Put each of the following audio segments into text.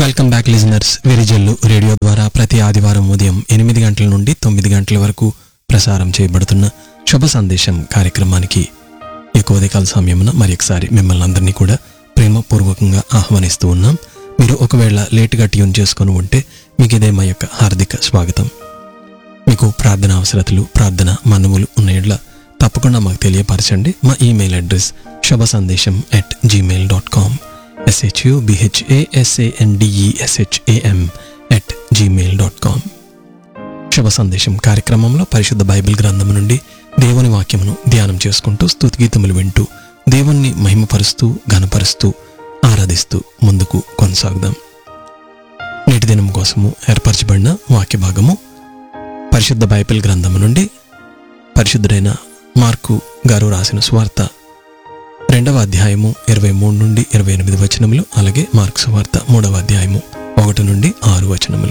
welcome back listeners విరిజల్లు radio ద్వారా ప్రతి ఆదివారం ఉదయం ఎనిమిది గంటల నుండి తొమ్మిది గంటల వరకు ప్రసారం చేయబడుతున్న శుభ సందేశం కార్యక్రమానికి ఎక్కువ ఉదయకాల సమయమున మరి ఒకసారి మిమ్మల్ని అందరినీ కూడా ప్రేమపూర్వకంగా ఆహ్వానిస్తూ ఉన్నాం మీరు ఒకవేళ లేటుగా ట్యూన్ చేసుకొని ఉంటే మీకు ఇదే మా యొక్క హార్దిక స్వాగతం మీకు ప్రార్థన అవసరతలు ప్రార్థన మనములు ఉన్న తప్పకుండా మాకు తెలియపరచండి మా ఈమెయిల్ అడ్రస్ శుభ సందేశం at Gmail dot com SHU బిహెచ్ఏఎస్ఏఎన్డిఈఎస్హెచ్ఏఎం at Gmail dot com శుభ సందేశం కార్యక్రమంలో పరిశుద్ధ బైబిల్ గ్రంథం నుండి దేవుని వాక్యమును ధ్యానం చేసుకుంటూ స్తుతిగీతములు వింటూ దేవుణ్ణి మహిమపరుస్తూ ఘనపరుస్తూ ఆరాధిస్తూ ముందుకు కొనసాగుదాం నేటి దినం కోసము ఏర్పరచబడిన వాక్య భాగము పరిశుద్ధ బైబిల్ గ్రంథము నుండి పరిశుద్ధుడైన మార్కు గారు రాసిన స్వార్త రెండవ అధ్యాయము ఇరవై మూడు నుండి ఇరవై ఎనిమిది వచనములు అలాగే మార్కు సువార్త మూడవ అధ్యాయము ఒకటి నుండి ఆరు వచనములు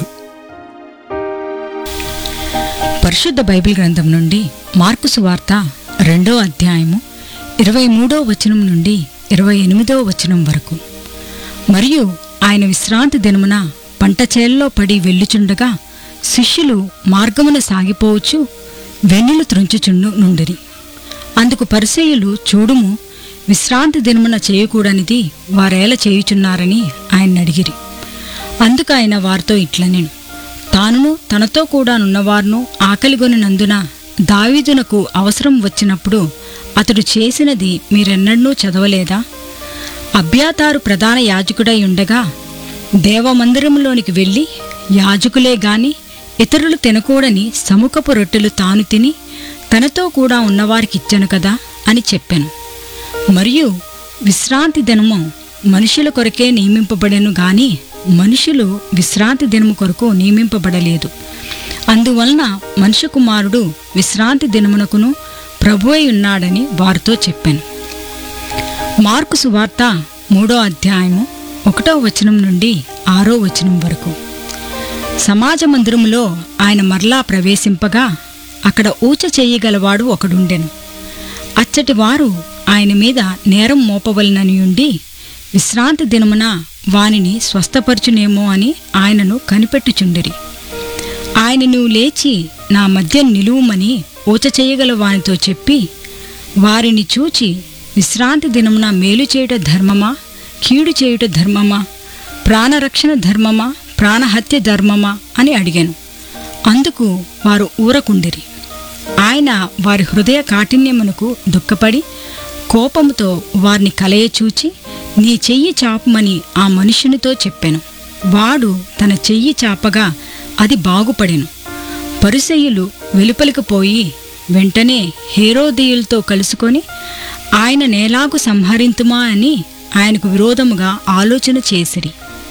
పరిశుద్ధ బైబిల్ గ్రంథం నుండి మార్కు సువార్త రెండో అధ్యాయము ఇరవై మూడో వచనం నుండి ఇరవై ఎనిమిదో వచనం వరకు మరియు ఆయన విశ్రాంతి దినమున పంట చేలలో పడి వెళ్ళుచుండగా శిష్యులు మార్గమున సాగిపోవచ్చు వెన్నులు త్రుంచుచుండు నుండిరి అందుకు పరిసయ్యులు చూడుము విశ్రాంతి దినమున చేయకూడనిది వారేల చేయుచున్నారని ఆయన అడిగిరి అందుకు ఆయన వారితో ఇట్లనెను తానును తనతో కూడా నున్నవారును ఆకలిగొనినందున దావీదునకు అవసరం వచ్చినప్పుడు అతడు చేసినది మీరెన్నడూ చదవలేదా అభ్యాతారు ప్రధాన యాజకుడై ఉండగా దేవమందిరంలోనికి వెళ్ళి యాజకులే గాని ఇతరులు తినకూడని సముఖపు రొట్టెలు తాను తిని తనతో కూడా ఉన్నవారికిచ్చెను కదా అని చెప్పాను మరియు విశ్రాంతి దినము మనుషుల కొరకే నియమింపబడెను గాని మనుషులు విశ్రాంతి దినము కొరకు నియమింపబడలేదు అందువలన మనుష్య కుమారుడు విశ్రాంతి దినమునకును ప్రభువై ఉన్నాడని వారితో చెప్పాను మార్కు సువార్త మూడో అధ్యాయము ఒకటో వచనం నుండి ఆరో వచనం వరకు సమాజ మందిరములో ఆయన మరలా ప్రవేశింపగా అక్కడ ఊచ చేయగలవాడు ఒకడుండెను అచ్చటి వారు ఆయన మీద నేరం మోపవలనని ఉండి విశ్రాంతి దినమున వానిని స్వస్థపరచునేమో అని ఆయనను కనిపెట్టుచుండిరి ఆయన నువ్వు లేచి నా మధ్య నిలువుమని ఊచ చేయగల వానితో చెప్పి వారిని చూచి విశ్రాంతి దినమున మేలు చేయుట ధర్మమా కీడు చేయుట ధర్మమా ప్రాణరక్షణ ధర్మమా ప్రాణహత్య ధర్మమా అని అడిగాను అందుకు వారు ఊరకుండిరి ఆయన వారి హృదయ కాఠిన్యమునకు దుఃఖపడి కోపముతో వారిని కలయచూచి నీ చెయ్యి చాపమని ఆ మనుషునితో చెప్పాను వాడు తన చెయ్యి చాపగా అది బాగుపడెను పరిసయ్యులు వెలుపలికి పోయి వెంటనే హేరోదీయులతో కలుసుకొని ఆయన నేలాగు సంహరింతుమా అని ఆయనకు విరోధముగా ఆలోచన చేసిరి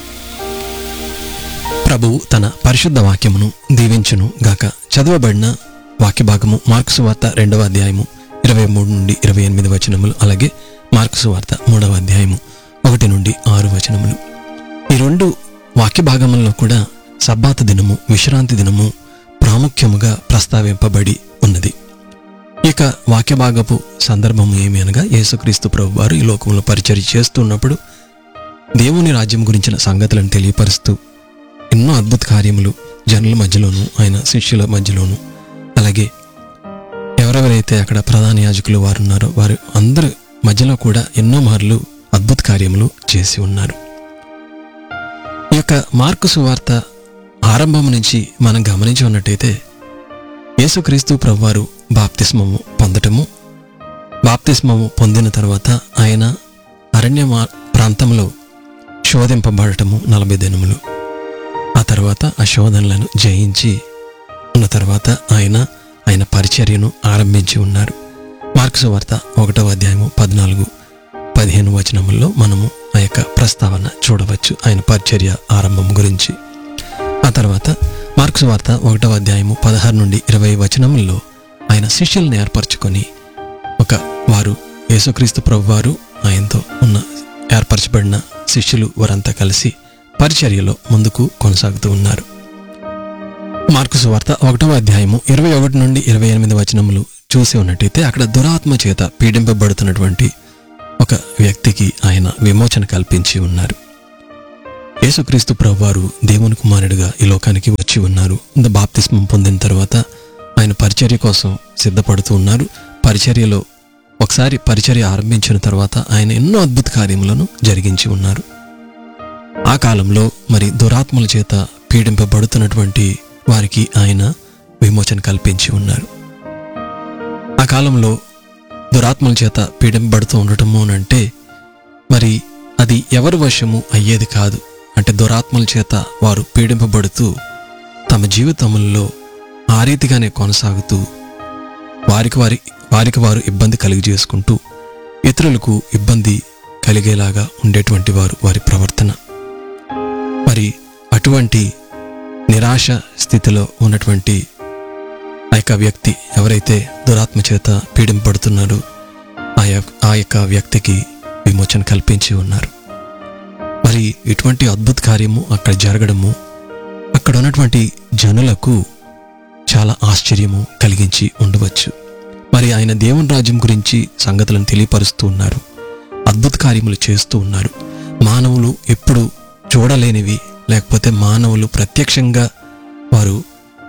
ప్రభువు తన పరిశుద్ధ వాక్యమును దీవించును గాక చదవబడిన వాక్య భాగము మార్క్సు వార్త రెండవ అధ్యాయము ఇరవై మూడు నుండి ఇరవై ఎనిమిది వచనములు అలాగే మార్క్సు వార్త మూడవ అధ్యాయము ఒకటి నుండి ఆరు వచనములు ఈ రెండు వాక్య భాగములలో కూడా సబ్బాత దినము విశ్రాంతి దినము ప్రాముఖ్యముగా ప్రస్తావింపబడి ఉన్నది ఇక వాక్య భాగపు సందర్భము ఏమి అనగా యేసుక్రీస్తు ప్రభు వారు ఈ లోకంలో పరిచర్య చేస్తున్నప్పుడు దేవుని రాజ్యం గురించిన సంగతులను తెలియపరుస్తూ ఎన్నో అద్భుత కార్యములు జనుల మధ్యలోను ఆయన శిష్యుల మధ్యలోను అలాగే ఎవరెవరైతే అక్కడ ప్రధాన యాజకులు వారు ఉన్నారో వారు అందరి మధ్యలో కూడా ఎన్నో మార్లు అద్భుత కార్యములు చేసి ఉన్నారు ఈ యొక్క మార్కు సువార్త ఆరంభం నుంచి మనం గమనించి ఉన్నట్టయితే యేసుక్రీస్తు ప్రభువారు బాప్తిస్మము పొందటము బాప్తిస్మము పొందిన తర్వాత ఆయన అరణ్య మా- ప్రాంతంలో శోధింపబడటము నలభై దినములు ఆ తర్వాత ఆ శోధనలను జయించి ఉన్న తర్వాత ఆయన ఆయన పరిచర్యను ఆరంభించి ఉన్నారు మార్క్స్ వార్త ఒకటవ అధ్యాయము పద్నాలుగు పదిహేను వచనముల్లో మనము ఆ యొక్క ప్రస్తావన చూడవచ్చు ఆయన పరిచర్య ఆరంభం గురించి ఆ తర్వాత మార్క్స్ వార్త ఒకటవ అధ్యాయము పదహారు నుండి ఇరవై వచనముల్లో ఆయన శిష్యులను ఏర్పరచుకొని ఒక వారు యేసుక్రీస్తు ప్రభు వారు ఆయనతో ఉన్న ఏర్పరచబడిన శిష్యులు వారంతా కలిసి పరిచర్యలో ముందుకు కొనసాగుతూ ఉన్నారు మార్కు సువార్త ఒకటవ అధ్యాయము ఇరవై ఒకటి నుండి ఇరవై ఎనిమిది వచనములు చూసి ఉన్నట్టయితే అక్కడ దురాత్మ చేత పీడింపబడుతున్నటువంటి ఒక వ్యక్తికి ఆయన విమోచన కల్పించి ఉన్నారు యేసుక్రీస్తు ప్రభువారు దేవుని కుమారుడిగా ఈ లోకానికి వచ్చి ఉన్నారు ఇంత బాప్తిస్మం పొందిన తర్వాత ఆయన పరిచర్య కోసం సిద్ధపడుతూ ఉన్నారు పరిచర్యలో ఒకసారి పరిచర్య ఆరంభించిన తర్వాత ఆయన ఎన్నో అద్భుత కార్యములను జరిగించి ఉన్నారు ఆ కాలంలో మరి దురాత్మల చేత పీడింపబడుతున్నటువంటి వారికి ఆయన విమోచన కల్పించి ఉన్నారు ఆ కాలంలో దురాత్మల చేత పీడింపబడుతూ ఉండటము అని అంటే మరి అది ఎవరి వశము అయ్యేది కాదు అంటే దురాత్మల చేత వారు పీడింపబడుతూ తమ జీవితంలో ఆ రీతిగానే కొనసాగుతూ వారికి వారి వారికి వారు ఇబ్బంది కలిగి చేసుకుంటూ ఇతరులకు ఇబ్బంది కలిగేలాగా ఉండేటువంటి వారు వారి ప్రవర్తన మరి అటువంటి నిరాశ స్థితిలో ఉన్నటువంటి ఆ యొక్క వ్యక్తి ఎవరైతే దురాత్మ చేత పీడింపబడుతున్నారో ఆ యొక్క ఆ యొక్క వ్యక్తికి విమోచన కల్పించి ఉన్నారు మరి ఇటువంటి అద్భుత కార్యము అక్కడ జరగడము అక్కడ ఉన్నటువంటి జనులకు చాలా ఆశ్చర్యము కలిగించి ఉండవచ్చు మరి ఆయన దేవుని రాజ్యం గురించి సంగతులను తెలియపరుస్తూ ఉన్నారు అద్భుత కార్యములు చేస్తూ ఉన్నారు మానవులు ఎప్పుడు చూడలేనివి లేకపోతే మానవులు ప్రత్యక్షంగా వారు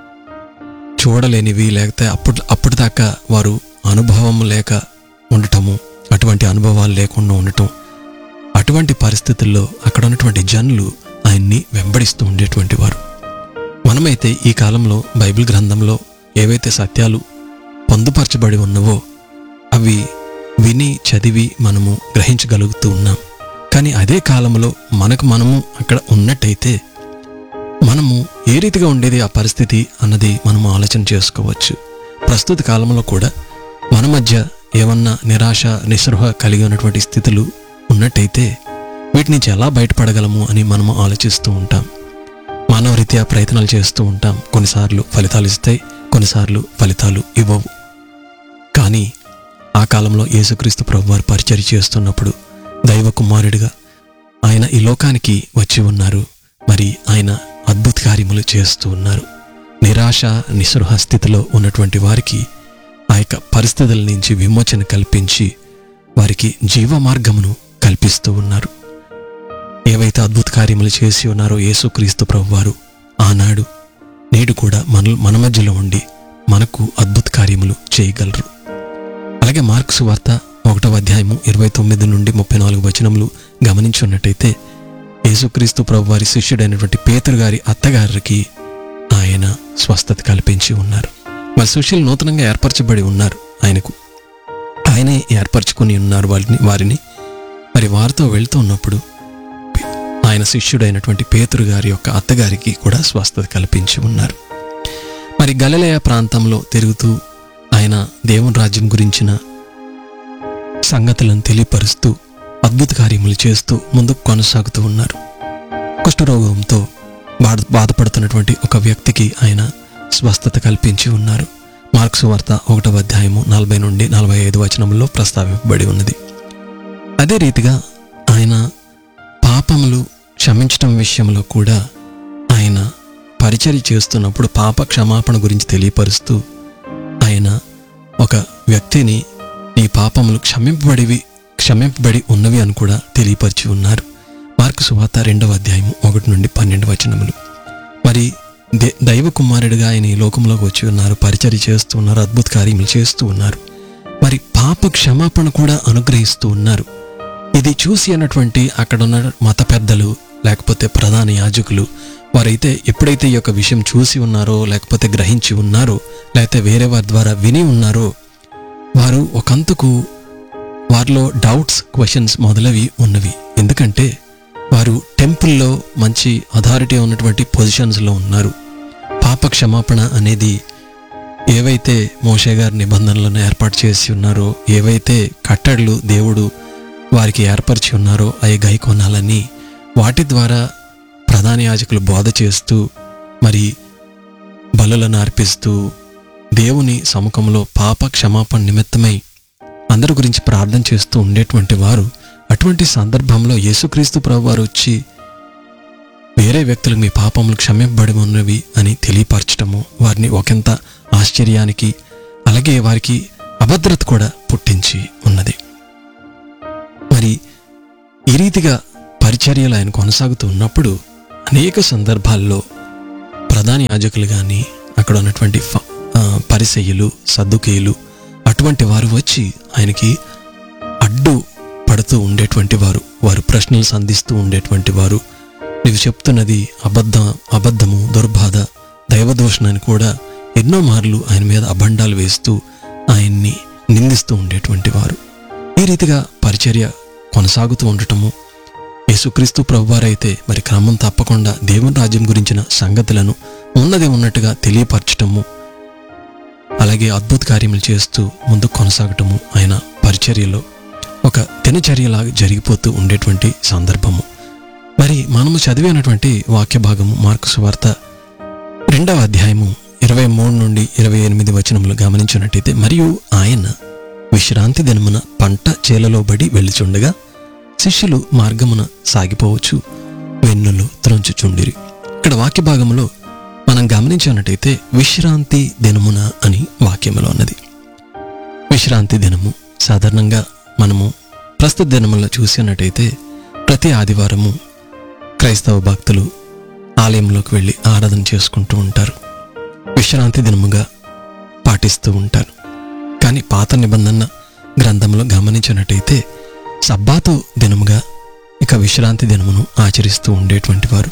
చూడలేనివి లేకపోతే అప్పుడు అప్పటిదాకా వారు అనుభవం లేక ఉండటము అటువంటి అనుభవాలు లేకుండా ఉండటం అటువంటి పరిస్థితుల్లో అక్కడ ఉన్నటువంటి జనులు ఆయన్ని వెంబడిస్తూ ఉండేటువంటి వారు మనమైతే ఈ కాలంలో బైబిల్ గ్రంథంలో ఏవైతే సత్యాలు పొందుపరచబడి ఉన్నవో అవి విని చదివి మనము గ్రహించగలుగుతూ ఉన్నాం కానీ అదే కాలంలో మనకు మనము అక్కడ ఉన్నట్టయితే మనము ఏ రీతిగా ఉండేది ఆ పరిస్థితి అన్నది మనము ఆలోచన చేసుకోవచ్చు ప్రస్తుత కాలంలో కూడా మన మధ్య ఏమన్నా నిరాశ నిస్పృహ కలిగి ఉన్నటువంటి స్థితులు ఉన్నట్టయితే వీటి నుంచి ఎలా బయటపడగలము అని మనము ఆలోచిస్తూ ఉంటాం మానవరీత్యా ప్రయత్నాలు చేస్తూ ఉంటాం కొన్నిసార్లు ఫలితాలు ఇస్తాయి కొన్నిసార్లు ఫలితాలు ఇవ్వవు కానీ ఆ కాలంలో యేసుక్రీస్తు ప్రభువారు పరిచర్య చేస్తున్నప్పుడు దైవ కుమారుడిగా ఆయన ఈ లోకానికి వచ్చి ఉన్నారు మరి ఆయన అద్భుత కార్యములు చేస్తూ ఉన్నారు నిరాశ నిస్పృహ స్థితిలో ఉన్నటువంటి వారికి ఆ యొక్క పరిస్థితుల నుంచి విమోచన కల్పించి వారికి జీవ మార్గమును కల్పిస్తూ ఉన్నారు ఏవైతే అద్భుత కార్యములు చేసి ఉన్నారో యేసుక్రీస్తు ప్రభువారు ఆనాడు నేడు కూడా మన మన మధ్యలో ఉండి మనకు అద్భుత కార్యములు చేయగలరు అలాగే మార్క్స్ వార్త ఒకటవ అధ్యాయము ఇరవై తొమ్మిది నుండి ముప్పై నాలుగు వచనములు గమనించున్నట్టయితే యేసుక్రీస్తు ప్రభు వారి శిష్యుడైనటువంటి పేతురు గారి అత్తగారికి ఆయన స్వస్థత కల్పించి ఉన్నారు మరి శిష్యులు నూతనంగా ఏర్పరచబడి ఉన్నారు ఆయనకు ఆయనే ఏర్పరచుకొని ఉన్నారు వారిని వారిని మరి వారితో వెళ్తూ ఉన్నప్పుడు ఆయన శిష్యుడైనటువంటి పేతురు గారి యొక్క అత్తగారికి కూడా స్వస్థత కల్పించి ఉన్నారు మరి గలలయ ప్రాంతంలో తిరుగుతూ ఆయన దేవుని రాజ్యం గురించిన సంగతులను తెలియపరుస్తూ అద్భుత కార్యములు చేస్తూ ముందుకు కొనసాగుతూ ఉన్నారు కుష్ఠరోగంతో బాధ బాధపడుతున్నటువంటి ఒక వ్యక్తికి ఆయన స్వస్థత కల్పించి ఉన్నారు మార్క్స్ వార్త ఒకటవ అధ్యాయము నలభై నుండి నలభై ఐదు వచనంలో ప్రస్తావింపబడి ఉన్నది అదే రీతిగా ఆయన పాపములు క్షమించటం విషయంలో కూడా ఆయన పరిచర్య చేస్తున్నప్పుడు పాప క్షమాపణ గురించి తెలియపరుస్తూ ఆయన ఒక వ్యక్తిని నీ పాపములు క్షమింపబడివి క్షమింపబడి ఉన్నవి అని కూడా తెలియపరిచి ఉన్నారు మార్కు సువార్త రెండవ అధ్యాయము ఒకటి నుండి పన్నెండు వచనములు మరి దే దైవ కుమారుడిగా ఆయన ఈ లోకంలోకి వచ్చి ఉన్నారు పరిచర్య చేస్తూ ఉన్నారు అద్భుత కార్యములు చేస్తూ ఉన్నారు మరి పాప క్షమాపణ కూడా అనుగ్రహిస్తూ ఉన్నారు ఇది చూసి అన్నటువంటి అక్కడ ఉన్న మత పెద్దలు లేకపోతే ప్రధాన యాజకులు వారైతే ఎప్పుడైతే ఈ యొక్క విషయం చూసి ఉన్నారో లేకపోతే గ్రహించి ఉన్నారో లేకపోతే వేరే వారి ద్వారా విని ఉన్నారో వారు ఒకంతకు వారిలో డౌట్స్ క్వశ్చన్స్ మొదలవి ఉన్నవి ఎందుకంటే వారు టెంపుల్లో మంచి అథారిటీ ఉన్నటువంటి పొజిషన్స్లో ఉన్నారు పాప క్షమాపణ అనేది ఏవైతే మోషే గారి నిబంధనలను ఏర్పాటు చేసి ఉన్నారో ఏవైతే కట్టడలు దేవుడు వారికి ఏర్పరిచి ఉన్నారో అవి గైకొనాలని వాటి ద్వారా ప్రధాన యాజకులు బోధ చేస్తూ మరి బలులను అర్పిస్తూ దేవుని సముఖంలో పాప క్షమాపణ నిమిత్తమై అందరి గురించి ప్రార్థన చేస్తూ ఉండేటువంటి వారు అటువంటి సందర్భంలో యేసుక్రీస్తు ప్రభు వారు వచ్చి వేరే వ్యక్తులకు మీ పాపములు క్షమింపబడి ఉన్నవి అని తెలియపరచటము వారిని ఒకంత ఆశ్చర్యానికి అలాగే వారికి అభద్రత కూడా పుట్టించి ఉన్నది మరి ఈ రీతిగా పరిచర్యలు ఆయన కొనసాగుతూ ఉన్నప్పుడు అనేక సందర్భాల్లో ప్రధాన యాజకులు కానీ అక్కడ ఉన్నటువంటి ఫ- ఆ, పరిసయ్యులు సద్దుకేయులు అటువంటి వారు వచ్చి ఆయనకి అడ్డు పడుతూ ఉండేటువంటి వారు వారు ప్రశ్నలు సంధిస్తూ ఉండేటువంటి వారు నీవు చెప్తున్నది అబద్ధ అబద్ధము దుర్బాధ దైవదోషణని కూడా ఎన్నో మార్లు ఆయన మీద అబండాలు వేస్తూ ఆయన్ని నిందిస్తూ ఉండేటువంటి వారు ఈ రీతిగా పరిచర్య కొనసాగుతూ ఉండటము యేసుక్రీస్తు ప్రభువారైతే మరి క్రమం తప్పకుండా దేవుని రాజ్యం గురించిన సంగతులను ఉన్నది ఉన్నట్టుగా తెలియపరచటము అలాగే అద్భుత కార్యములు చేస్తూ ముందుకు కొనసాగటము ఆయన పరిచర్యలో ఒక దినచర్యలాగా జరిగిపోతూ ఉండేటువంటి సందర్భము మరి మనము చదివినటువంటి వాక్య భాగము మార్కు సువార్త రెండవ అధ్యాయము ఇరవై మూడు నుండి ఇరవై ఎనిమిది వచనములు గమనించినట్టయితే మరియు ఆయన విశ్రాంతి దినమున పంట చేలలో బడి వెళ్ళుచుండగా శిష్యులు మార్గమున సాగిపోవచ్చు వెన్నులు త్రంచుచుండిరి ఇక్కడ వాక్య భాగంలో మనం గమనించినట్టయితే విశ్రాంతి దినమున అని వాక్యములో ఉన్నది విశ్రాంతి దినము సాధారణంగా మనము ప్రస్తుత దినములో చూసినట్టయితే ప్రతి ఆదివారము క్రైస్తవ భక్తులు ఆలయంలోకి వెళ్ళి ఆరాధన చేసుకుంటూ ఉంటారు విశ్రాంతి దినముగా పాటిస్తూ ఉంటారు కానీ పాత నిబంధన గ్రంథంలో గమనించినట్టయితే సబ్బాతు దినముగా ఇక విశ్రాంతి దినమును ఆచరిస్తూ ఉండేటువంటి వారు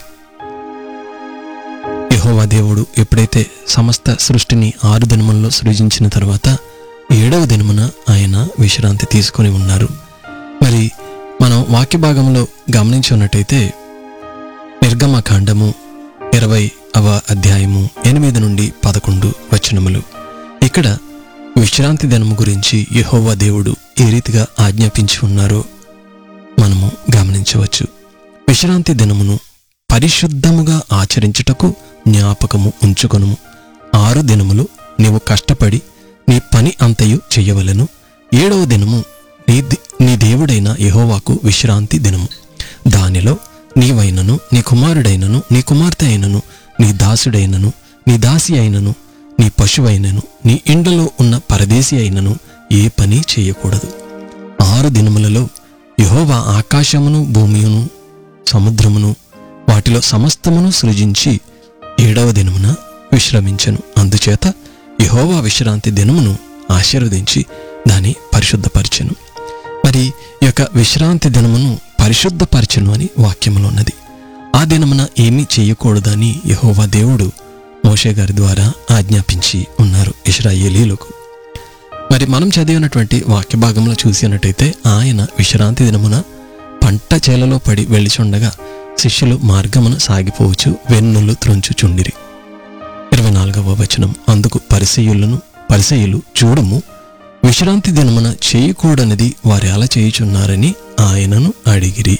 యెహోవా దేవుడు ఎప్పుడైతే సమస్త సృష్టిని ఆరు దినముల్లో సృజించిన తర్వాత ఏడవ దినమున ఆయన విశ్రాంతి తీసుకొని ఉన్నారు మరి మనం వాక్య భాగంలో గమనించున్నట్టయితే నిర్గమకాండము ఇరవై అవ అధ్యాయము ఎనిమిది నుండి పదకొండు వచనములు ఇక్కడ విశ్రాంతి దినము గురించి యెహోవా దేవుడు ఏ రీతిగా ఆజ్ఞాపించి ఉన్నారో మనము గమనించవచ్చు విశ్రాంతి దినమును పరిశుద్ధముగా ఆచరించుటకు జ్ఞాపకము ఉంచుకొనుము ఆరు దినములు నీవు కష్టపడి నీ పని అంతయు చెయ్యవలెను ఏడవ దినము నీ ది- నీ దేవుడైన యెహోవాకు విశ్రాంతి దినము దానిలో నీవైనను నీ కుమారుడైనను నీ కుమార్తె అయినను నీ దాసుడైనను నీ దాసి అయినను నీ పశువైనను నీ ఇండ్లలో ఉన్న పరదేశి అయినను ఏ పని చేయకూడదు ఆరు దినములలో యెహోవా ఆకాశమును భూమియును సముద్రమును వాటిలో సమస్తమును సృజించి ఏడవ దినమున విశ్రమించెను అందుచేత యెహోవా విశ్రాంతి దినమును ఆశీర్వదించి దాన్ని పరిశుద్ధపరిచెను మరి ఈ యొక్క విశ్రాంతి దినమును పరిశుద్ధపరచును అని వాక్యములో ఉన్నది ఆ దినమున ఏమీ చేయకూడదని యెహోవా దేవుడు మోషే గారి ద్వారా ఆజ్ఞాపించి ఉన్నారు ఇస్రాయేలీలకు మరి మనం చదివినటువంటి వాక్య భాగంలో చూసినట్టయితే ఆయన విశ్రాంతి దినమున పంట చేలలో పడి వెళ్ళిచుండగా శిష్యులు మార్గమున సాగిపోవచ్చు వెన్నులు త్రొంచుచుండిరి ఇరవై నాలుగవ వచనం అందుకు పరిసయులను పరిసయులు చూడము విశ్రాంతి దినమున చేయకూడనిది వారు ఎలా చేయుచున్నారని ఆయనను అడిగిరి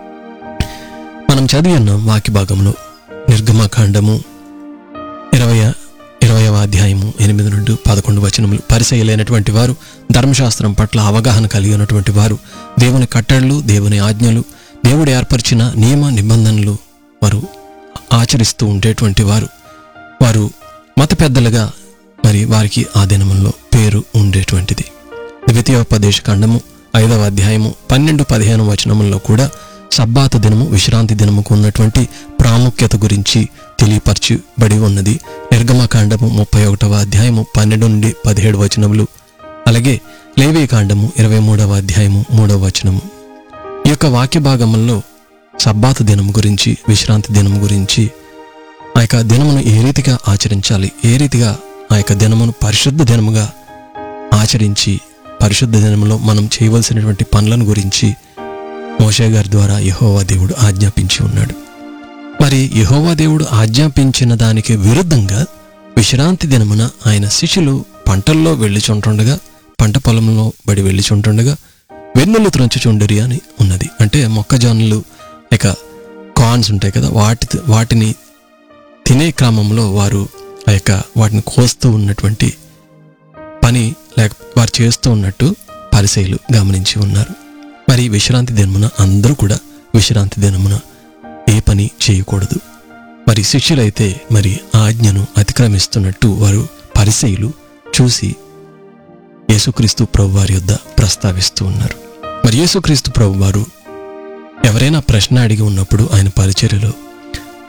మనం చదివి ఉన్నాం వాక్య భాగంలో నిర్గమకాండము ఇరవై ఇరవయవ అధ్యాయము ఎనిమిది నుండి పదకొండు వచనములు పరిచయలేనటువంటి వారు ధర్మశాస్త్రం పట్ల అవగాహన కలిగి ఉన్నటువంటి వారు దేవుని కట్టడలు దేవుని ఆజ్ఞలు దేవుడు ఏర్పరిచిన నియమ నిబంధనలు వారు ఆచరిస్తూ ఉండేటువంటి వారు వారు మత పెద్దలుగా మరి వారికి ఆ దినముల్లో పేరు ఉండేటువంటిది ద్వితీయోపదేశ ఖండము ఐదవ అధ్యాయము పన్నెండు పదిహేను వచనముల్లో కూడా సబ్బాత దినము విశ్రాంతి దినముకు ఉన్నటువంటి ప్రాముఖ్యత గురించి తెలియపరచబడి ఉన్నది నిర్గమకాండము ముప్పై ఒకటవ అధ్యాయము పన్నెండు నుండి పదిహేడు వచనములు అలాగే లేవీ కాండము ఇరవై మూడవ అధ్యాయము మూడవ వచనము ఈ యొక్క వాక్య భాగముల్లో సబ్బాత దినం గురించి విశ్రాంతి దినం గురించి ఆ యొక్క దినమును ఏ రీతిగా ఆచరించాలి ఏ రీతిగా ఆ యొక్క దినమును పరిశుద్ధ దినముగా ఆచరించి పరిశుద్ధ దినంలో మనం చేయవలసినటువంటి పనులను గురించి మోషే గారి ద్వారా యెహోవా దేవుడు ఆజ్ఞాపించి ఉన్నాడు మరి యెహోవా దేవుడు ఆజ్ఞాపించిన దానికి విరుద్ధంగా విశ్రాంతి దినమున ఆయన శిష్యులు పంటల్లో వెళ్ళిచుంటుండగా పంట పొలంలో బడి వెళ్ళిచుంటుండగా వెన్నులు త్రంచుచుండరి అని ఉన్నది అంటే మొక్కజొన్నలు ఇక కార్న్స్ ఉంటాయి కదా వాటి వాటిని తినే క్రమంలో వారు ఆ యొక్క వాటిని కోస్తూ ఉన్నటువంటి పని లేక వారు చేస్తూ ఉన్నట్టు పరిశైలు గమనించి ఉన్నారు మరి విశ్రాంతి దినమున అందరూ కూడా విశ్రాంతి దినమున ఏ పని చేయకూడదు మరి శిష్యులైతే మరి ఆజ్ఞను అతిక్రమిస్తున్నట్టు వారు పరిశైలు చూసి యేసుక్రీస్తు ప్రభు వారి యొద్ద ప్రస్తావిస్తూ ఉన్నారు మరి యేసుక్రీస్తు ప్రభు వారు ఎవరైనా ప్రశ్న అడిగి ఉన్నప్పుడు ఆయన పరిచర్యలో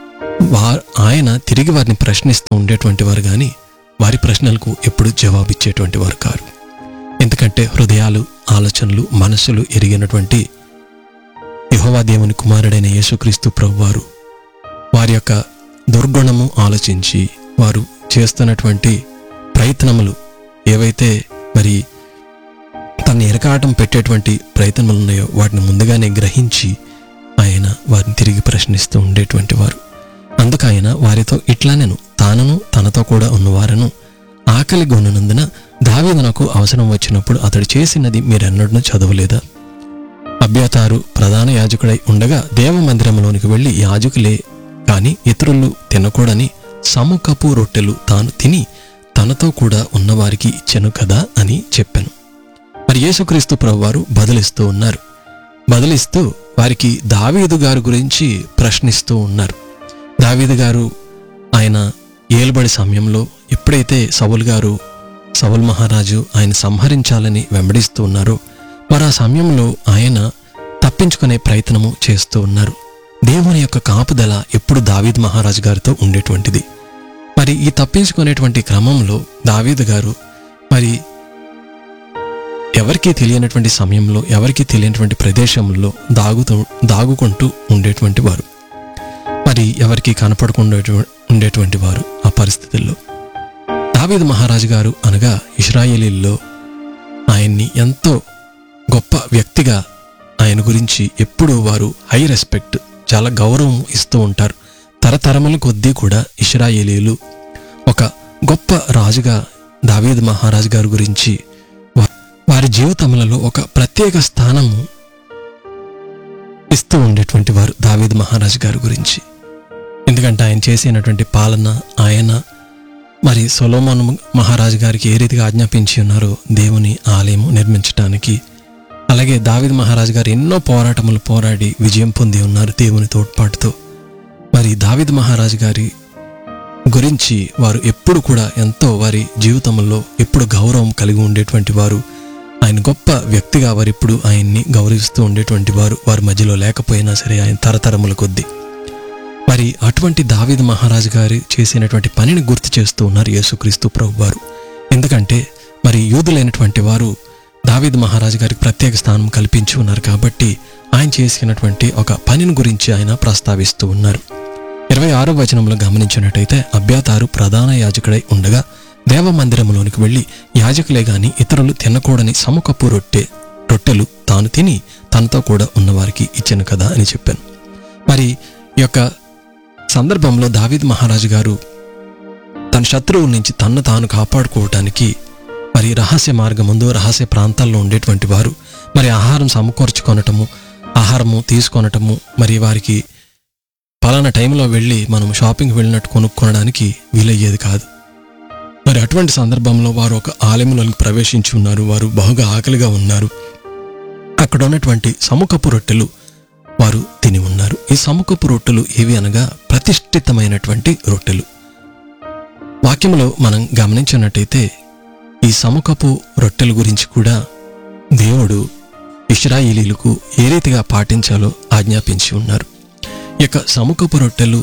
వా ఆయన తిరిగి వారిని ప్రశ్నిస్తూ ఉండేటువంటి వారు కానీ వారి ప్రశ్నలకు ఎప్పుడు జవాబిచ్చేటువంటి వారు కారు ఎందుకంటే హృదయాలు ఆలోచనలు మనస్సులు ఎరిగినటువంటి యెహోవా దేవుని కుమారుడైన యేసుక్రీస్తు ప్రభువారు వారి యొక్క దుర్గుణము ఆలోచించి వారు చేస్తున్నటువంటి ప్రయత్నములు ఏవైతే మరి తన ఎరకాటం పెట్టేటువంటి ప్రయత్నములు ఉన్నాయో వాటిని ముందుగానే గ్రహించి ఆయన వారిని తిరిగి ప్రశ్నిస్తూ ఉండేటువంటి వారు అందుకు ఆయన వారితో ఇట్లానేను తానును తనతో కూడా ఉన్నవారను ఆకలి గొన్నునందున దావీదునకు అవసరం వచ్చినప్పుడు అతడు చేసినది మీరెన్నడూ చదవలేదా అభ్యతారు ప్రధాన యాజకుడై ఉండగా దేవ మందిరంలోనికి వెళ్ళి యాజకులే కాని ఇతరులు తినకూడని సముఖపు రొట్టెలు తాను తిని తనతో కూడా ఉన్నవారికి ఇచ్చెను కదా అని చెప్పాను మరి యేసుక్రీస్తు ప్రభువారు బదులిస్తూ ఉన్నారు బదులిస్తూ వారికి దావీదు గారి గురించి ప్రశ్నిస్తూ ఉన్నారు దావీదు గారు ఆయన ఏలుబడి సమయంలో ఎప్పుడైతే సవుల్ గారు సవుల్ మహారాజు ఆయన సంహరించాలని వెంబడిస్తూ ఉన్నారో మరి ఆ సమయంలో ఆయన తప్పించుకునే ప్రయత్నము చేస్తూ ఉన్నారు దేవుని యొక్క కాపుదల ఎప్పుడు దావీద్ మహారాజు గారితో ఉండేటువంటిది మరి ఈ తప్పించుకునేటువంటి క్రమంలో దావీదు గారు మరి ఎవరికీ తెలియనటువంటి సమయంలో ఎవరికీ తెలియనటువంటి ప్రదేశంలో దాగుతూ దాగుకుంటూ ఉండేటువంటి వారు మరి ఎవరికి కనపడకుండా ఉండేటువంటి వారు ఆ పరిస్థితుల్లో దావీదు మహారాజు గారు అనగా ఇస్రాయేలీల్లో ఆయన్ని ఎంతో గొప్ప వ్యక్తిగా ఆయన గురించి ఎప్పుడూ వారు హై రెస్పెక్ట్ చాలా గౌరవం ఇస్తూ ఉంటారు తరతరముల కొద్దీ కూడా ఇస్రాయేలీలు ఒక గొప్ప రాజుగా దావీద్ మహారాజు గారి గురించి వా- వారి జీవితములలో ఒక ప్రత్యేక స్థానము ఇస్తూ ఉండేటువంటి వారు దావీద్ మహారాజు గారి గురించి ఎందుకంటే ఆయన చేసినటువంటి పాలన ఆయన మరి సొలోమోన్ మహారాజు గారికి ఏ రీతిగా ఆజ్ఞాపించి ఉన్నారో దేవుని ఆలయము నిర్మించడానికి అలాగే దావిద్ మహారాజు గారు ఎన్నో పోరాటములు పోరాడి విజయం పొంది ఉన్నారు దేవుని తోడ్పాటుతో మరి దావిద్ మహారాజు గారి గురించి వారు ఎప్పుడు కూడా ఎంతో వారి జీవితంలో ఎప్పుడు గౌరవం కలిగి ఉండేటువంటి వారు ఆయన గొప్ప వ్యక్తిగా వారు ఎప్పుడు ఆయన్ని గౌరవిస్తూ ఉండేటువంటి వారు వారి మధ్యలో లేకపోయినా సరే ఆయన తరతరముల కొద్దీ మరి అటువంటి దావీద్ మహారాజు గారు చేసినటువంటి పనిని గుర్తు చేస్తూ ఉన్నారు యేసుక్రీస్తు ప్రభు వారు ఎందుకంటే మరి యూదులైనటువంటి వారు దావీద్ మహారాజు గారికి ప్రత్యేక స్థానం కల్పించి ఉన్నారు కాబట్టి ఆయన చేసినటువంటి ఒక పనిని గురించి ఆయన ప్రస్తావిస్తూ ఉన్నారు ఇరవై ఆరో వచనంలో గమనించినట్టయితే అభ్యాతారు ప్రధాన యాజకుడై ఉండగా దేవ మందిరంలోనికి వెళ్ళి యాజకులే గాని ఇతరులు తినకూడని సముఖపు రొట్టె రొట్టెలు తాను తిని తనతో కూడా ఉన్నవారికి ఇచ్చాను కదా అని చెప్పాను మరి ఈ యొక్క సందర్భంలో దావీద్ మహారాజు గారు తన శత్రువుల నుంచి తన్ను తాను కాపాడుకోవటానికి మరి రహస్య మార్గముందు రహస్య ప్రాంతాల్లో ఉండేటువంటి వారు మరి ఆహారం సమకూర్చుకొనటము ఆహారము తీసుకొనటము మరి వారికి పలానా టైంలో వెళ్ళి మనం షాపింగ్ వెళ్ళినట్టు కొనుక్కొనడానికి వీలయ్యేది కాదు మరి అటువంటి సందర్భంలో వారు ఒక ఆలయంలోకి ప్రవేశించి ఉన్నారు వారు బహుగా ఆకలిగా ఉన్నారు అక్కడ ఉన్నటువంటి సముఖపు రొట్టెలు వారు తిని ఉన్నారు ఈ సముఖపు రొట్టెలు ఏవి అనగా ప్రతిష్ఠితమైనటువంటి రొట్టెలు వాక్యంలో మనం గమనించినట్టయితే ఈ సముఖపు రొట్టెల గురించి కూడా దేవుడు ఇస్రాయిలీలకు ఏ రీతిగా పాటించాలో ఆజ్ఞాపించి ఉన్నారు ఈ యొక్క సముఖపు రొట్టెలు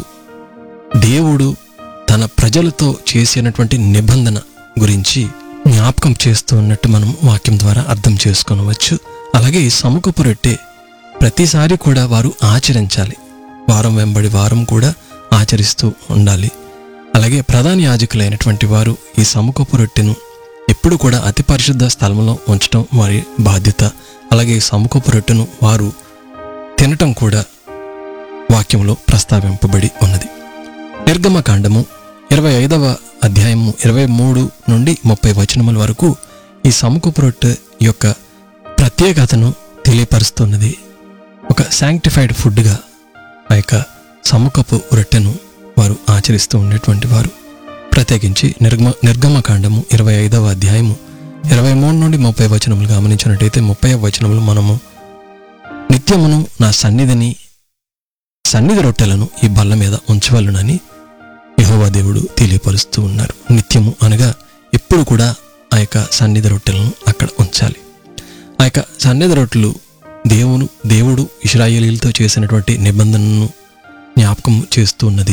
దేవుడు తన ప్రజలతో చేసినటువంటి నిబంధన గురించి జ్ఞాపకం చేస్తూ ఉన్నట్టు మనం వాక్యం ద్వారా అర్థం చేసుకొనవచ్చు అలాగే ఈ సముఖపు రొట్టె ప్రతిసారి కూడా వారు ఆచరించాలి వారం వెంబడి వారం కూడా ఆచరిస్తూ ఉండాలి అలాగే ప్రధాన యాజకులైనటువంటి వారు ఈ సముఖపు రొట్టెను ఎప్పుడు కూడా అతి పరిశుద్ధ స్థలంలో ఉంచడం వారి బాధ్యత అలాగే ఈ సముఖపు రొట్టెను వారు తినటం కూడా వాక్యంలో ప్రస్తావింపబడి ఉన్నది నిర్గమకాండము ఇరవై ఐదవ అధ్యాయము ఇరవై మూడు నుండి ముప్పై వచనముల వరకు ఈ సముఖపు రొట్టె యొక్క ప్రత్యేకతను తెలియపరుస్తున్నది ఒక శాంక్టిఫైడ్ ఫుడ్గా ఆ యొక్క సముఖపు రొట్టెను వారు ఆచరిస్తూ ఉండేటువంటి వారు ప్రత్యేకించి నిర్గమ నిర్గమకాండము ఇరవై ఐదవ అధ్యాయము ఇరవై మూడు నుండి ముప్పై వచనములు గమనించినట్టయితే ముప్పై వచనములు మనము నిత్యమును నా సన్నిధిని సన్నిధి రొట్టెలను ఈ బల్ల మీద ఉంచవలనని యెహోవా దేవుడు తెలియపరుస్తూ ఉన్నారు నిత్యము అనగా ఎప్పుడు కూడా ఆ యొక్క సన్నిధి రొట్టెలను అక్కడ ఉంచాలి ఆ యొక్క సన్నిధి రొట్టెలు దేవును దేవుడు ఇస్రాయేలీలతో చేసినటువంటి నిబంధనను జ్ఞాపకం చేస్తూ ఉన్నది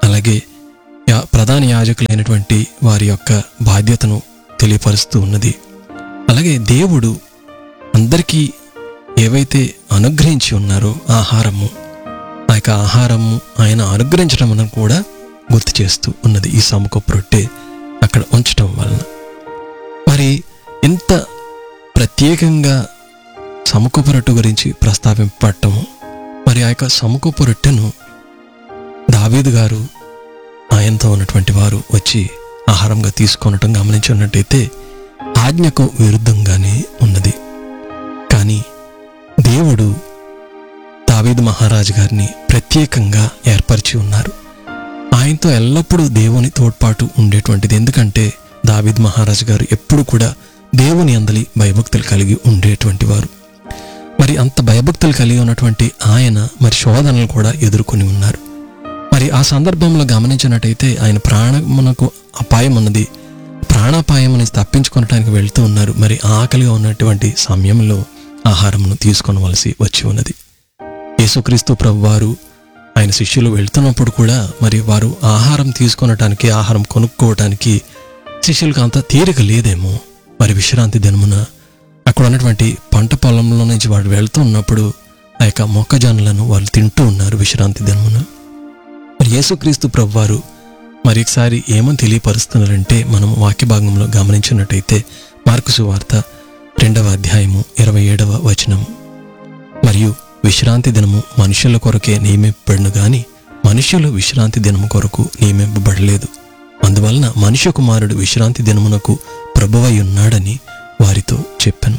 అలాగే యా ప్రధాన యాజకులైనటువంటి వారి యొక్క బాధ్యతను తెలియపరుస్తూ ఉన్నది అలాగే దేవుడు అందరికీ ఏవైతే అనుగ్రహించి ఉన్నారో ఆహారము ఆ యొక్క ఆహారము ఆయన అనుగ్రహించడం అన్నది కూడా గుర్తు చేస్తూ ఉన్నది ఈ సముఖపు రొట్టె అక్కడ ఉంచటం వలన మరి ఇంత ప్రత్యేకంగా సముఖపు రొట్టె గురించి ప్రస్తావింపటము మరి ఆ యొక్క సముఖపు రొట్టెను దావీదు గారు ఆయనతో ఉన్నటువంటి వారు వచ్చి ఆహారంగా తీసుకొనటం గమనించున్నట్టయితే ఆజ్ఞకు విరుద్ధంగానే ఉన్నది కానీ దేవుడు దావీదు మహారాజు గారిని ప్రత్యేకంగా ఏర్పరిచి ఉన్నారు ఆయనతో ఎల్లప్పుడూ దేవుని తోడ్పాటు ఉండేటువంటిది ఎందుకంటే దావీద్ మహారాజు గారు ఎప్పుడు కూడా దేవుని అందలి భయభక్తులు కలిగి ఉండేటువంటి వారు మరి అంత భయభక్తులు కలిగి ఉన్నటువంటి ఆయన మరి శోధనలు కూడా ఎదుర్కొని ఉన్నారు మరి ఆ సందర్భంలో గమనించినట్టయితే ఆయన ప్రాణమునకు అపాయం ఉన్నది ప్రాణాపాయం నుంచి తప్పించుకొనడానికి వెళ్తూ ఉన్నారు మరి ఆకలిగా ఉన్నటువంటి సమయంలో ఆహారమును తీసుకొనవలసి వచ్చి ఉన్నది యేసుక్రీస్తు ప్రభు వారు ఆయన శిష్యులు వెళ్తున్నప్పుడు కూడా మరి వారు ఆహారం తీసుకొనటానికి ఆహారం కొనుక్కోవటానికి శిష్యులకు అంత తీరిక లేదేమో మరి విశ్రాంతి దినమున అక్కడ ఉన్నటువంటి పంట పొలంలో నుంచి వాడు వెళ్తూ ఉన్నప్పుడు ఆ యొక్క మొక్కజొన్నలను వాళ్ళు తింటూ ఉన్నారు విశ్రాంతి దినమున మరి యేసుక్రీస్తు ప్రభు వారు మరి ఒకసారి ఏమని తెలియపరుస్తున్నారంటే మనం వాక్య భాగంలో గమనించినట్టయితే మార్కుసు వార్త రెండవ అధ్యాయము ఇరవై ఏడవ వచనము మరియు విశ్రాంతి దినము మనుషుల కొరకే నియమింపబడిన గాని మనుషులు విశ్రాంతి దినము కొరకు నియమింపబడలేదు అందువలన మనుష్య కుమారుడు విశ్రాంతి దినమునకు ప్రభువై ఉన్నాడని వారితో చెప్పాను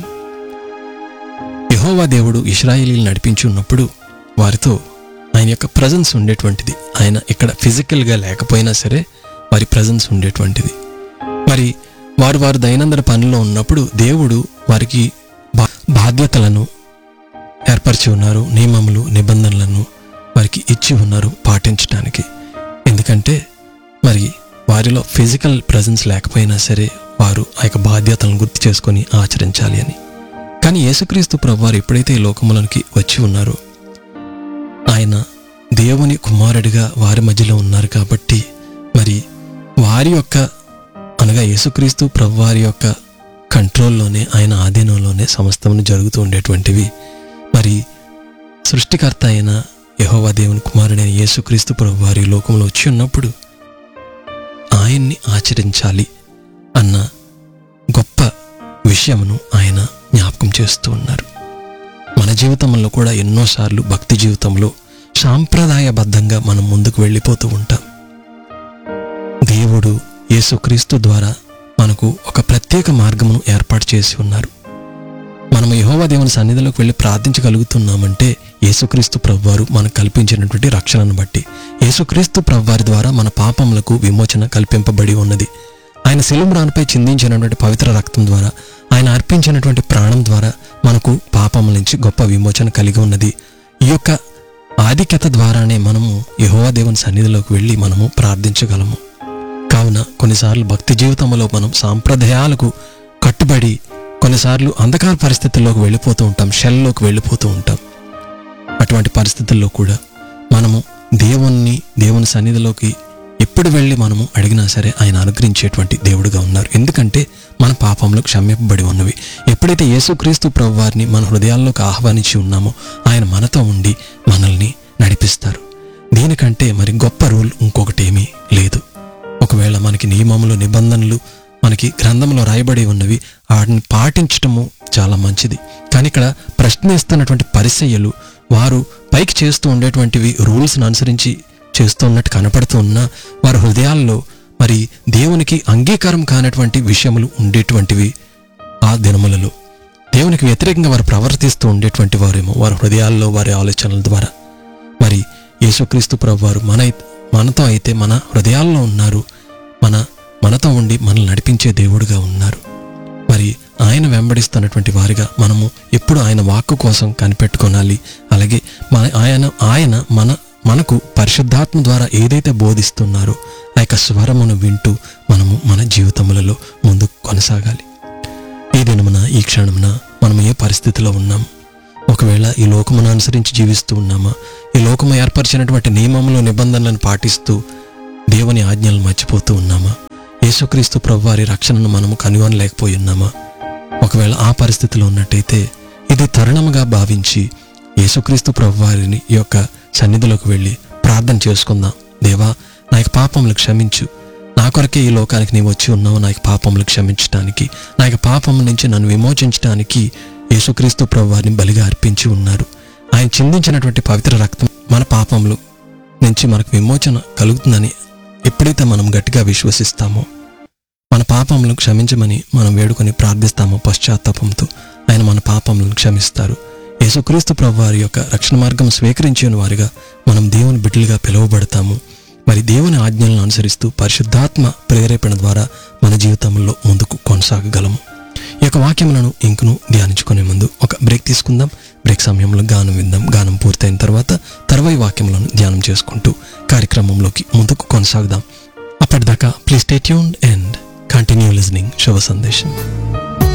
యహోవా దేవుడు ఇస్రాయేలీలు నడిపించి ఉన్నప్పుడు వారితో ఆయన యొక్క ప్రజెన్స్ ఉండేటువంటిది ఆయన ఇక్కడ ఫిజికల్గా లేకపోయినా సరే వారి ప్రజెన్స్ ఉండేటువంటిది మరి వారు వారు దైనందిన పనిలో ఉన్నప్పుడు దేవుడు వారికి బా బాధ్యతలను ఏర్పరిచి ఉన్నారు నియమములు నిబంధనలను వారికి ఇచ్చి ఉన్నారు పాటించడానికి ఎందుకంటే మరి వారిలో ఫిజికల్ ప్రజెన్స్ లేకపోయినా సరే వారు ఆ యొక్క బాధ్యతలను గుర్తు చేసుకొని ఆచరించాలి అని కానీ యేసుక్రీస్తు ప్రభు వారు ఎప్పుడైతే ఈ లోకములోనికి వచ్చి ఉన్నారో ఆయన దేవుని కుమారుడిగా వారి మధ్యలో ఉన్నారు కాబట్టి మరి వారి యొక్క అనగా యేసుక్రీస్తు ప్రభు వారి యొక్క కంట్రోల్లోనే ఆయన ఆధీనంలోనే సమస్తమును జరుగుతూ ఉండేటువంటివి మరి సృష్టికర్త అయిన యహోవా దేవుని కుమారుడైన యేసుక్రీస్తు ప్రభు వారి ఈ లోకంలో వచ్చి ఉన్నప్పుడు ఆయన్ని ఆచరించాలి అన్న గొప్ప విషయమును ఆయన జ్ఞాపకం చేస్తూ ఉన్నారు మన జీవితంలో కూడా ఎన్నోసార్లు భక్తి జీవితంలో సాంప్రదాయబద్ధంగా మనం ముందుకు వెళ్ళిపోతూ ఉంటాం దేవుడు యేసుక్రీస్తు ద్వారా మనకు ఒక ప్రత్యేక మార్గమును ఏర్పాటు చేసి ఉన్నారు మనం యహోవా దేవుని సన్నిధిలోకి వెళ్ళి ప్రార్థించగలుగుతున్నామంటే యేసుక్రీస్తు ప్రభువారు మనకు కల్పించినటువంటి రక్షణను బట్టి యేసుక్రీస్తు ప్రభువారి ద్వారా మన పాపములకు విమోచన కల్పింపబడి ఉన్నది ఆయన శిలుమ్రాన్పై చిందించినటువంటి పవిత్ర రక్తం ద్వారా ఆయన అర్పించినటువంటి ప్రాణం ద్వారా మనకు పాపముల నుంచి గొప్ప విమోచన కలిగి ఉన్నది ఈ యొక్క ఆధిక్యత ద్వారానే మనము యహోవా దేవుని సన్నిధిలోకి వెళ్ళి మనము ప్రార్థించగలము కావున కొన్నిసార్లు భక్తి జీవితంలో మనం సాంప్రదాయాలకు కట్టుబడి కొన్నిసార్లు అంధకార పరిస్థితుల్లోకి వెళ్ళిపోతూ ఉంటాం షెల్లోకి వెళ్ళిపోతూ ఉంటాం అటువంటి పరిస్థితుల్లో కూడా మనము దేవుణ్ణి దేవుని సన్నిధిలోకి ఎప్పుడు వెళ్ళి మనము అడిగినా సరే ఆయన అనుగ్రహించేటువంటి దేవుడుగా ఉన్నారు ఎందుకంటే మన పాపంలో క్షమింపబడి ఉన్నవి ఎప్పుడైతే యేసుక్రీస్తు ప్రభు వారిని మన హృదయాల్లోకి ఆహ్వానించి ఉన్నామో ఆయన మనతో ఉండి మనల్ని నడిపిస్తారు దీనికంటే మరి గొప్ప రూల్ ఇంకొకటి ఏమీ లేదు ఒకవేళ మనకి నియమములు నిబంధనలు మనకి గ్రంథంలో రాయబడి ఉన్నవి వాటిని పాటించటము చాలా మంచిది కానీ ఇక్కడ ప్రశ్నిస్తున్నటువంటి పరిచయ్యలు వారు పైకి చేస్తూ ఉండేటువంటివి రూల్స్ని అనుసరించి చేస్తూ ఉన్నట్టు కనపడుతూ ఉన్నా వారి హృదయాల్లో మరి దేవునికి అంగీకారం కానటువంటి విషయములు ఉండేటువంటివి ఆ దినములలో దేవునికి వ్యతిరేకంగా వారు ప్రవర్తిస్తూ ఉండేటువంటి వారేమో వారి హృదయాల్లో వారి ఆలోచనల ద్వారా మరి యేసుక్రీస్తు ప్రభు వారు మన మనతో అయితే మన హృదయాల్లో ఉన్నారు మన మనతో ఉండి మనల్ని నడిపించే దేవుడుగా ఉన్నారు మరి ఆయన వెంబడిస్తున్నటువంటి వారిగా మనము ఎప్పుడు ఆయన వాక్కు కోసం కనిపెట్టుకోనాలి అలాగే మన ఆయన ఆయన మన మనకు పరిశుద్ధాత్మ ద్వారా ఏదైతే బోధిస్తున్నారో ఆ యొక్క స్వరమును వింటూ మనము మన జీవితములలో ముందుకు కొనసాగాలి ఈ దినమున ఈ క్షణమున మనం ఏ పరిస్థితిలో ఉన్నాము ఒకవేళ ఈ లోకమును అనుసరించి జీవిస్తూ ఉన్నామా ఈ లోకము ఏర్పరిచినటువంటి నియమములు నిబంధనలను పాటిస్తూ దేవుని ఆజ్ఞలను మర్చిపోతూ ఉన్నామా యేసుక్రీస్తు ప్రభు వారి రక్షణను మనము కనుగొనలేకపోయి ఉన్నామా ఒకవేళ ఆ పరిస్థితిలో ఉన్నట్టయితే ఇది తరుణముగా భావించి యేసుక్రీస్తు ప్రభు వారిని యొక్క సన్నిధిలోకి వెళ్ళి ప్రార్థన చేసుకుందాం దేవా నా యొక్క పాపములు క్షమించు నా కొరకే ఈ లోకానికి నీవు వచ్చి ఉన్నావు నా యొక్క పాపములు క్షమించడానికి నా యొక్క పాపముల నుంచి నన్ను విమోచించడానికి యేసుక్రీస్తు ప్రభు వారిని బలిగా అర్పించి ఉన్నారు ఆయన చిందించినటువంటి పవిత్ర రక్తం మన పాపములు నుంచి మనకు విమోచన కలుగుతుందని ఎప్పుడైతే మనం గట్టిగా విశ్వసిస్తామో మన పాపములను క్షమించమని మనం వేడుకొని ప్రార్థిస్తామో పశ్చాత్తాపంతో ఆయన మన పాపములను క్షమిస్తారు యేసుక్రీస్తు ప్రభు వారి యొక్క రక్షణ మార్గం స్వీకరించిన వారిగా మనం దేవుని బిడ్డలుగా పిలువబడతాము మరి దేవుని ఆజ్ఞలను అనుసరిస్తూ పరిశుద్ధాత్మ ప్రేరేపణ ద్వారా మన జీవితంలో ముందుకు కొనసాగగలము ఈ యొక్క వాక్యములను ఇంకును ధ్యానించుకునే ముందు ఒక బ్రేక్ తీసుకుందాం బ్రేక్ సమయంలో గానం విందాం గానం పూర్తయిన తర్వాత తర్వాయి వాక్యములను ధ్యానం చేసుకుంటూ కార్యక్రమంలోకి ముందుకు కొనసాగుదాం అప్పటిదాకా please stay tuned and continue listening Subha సందేశం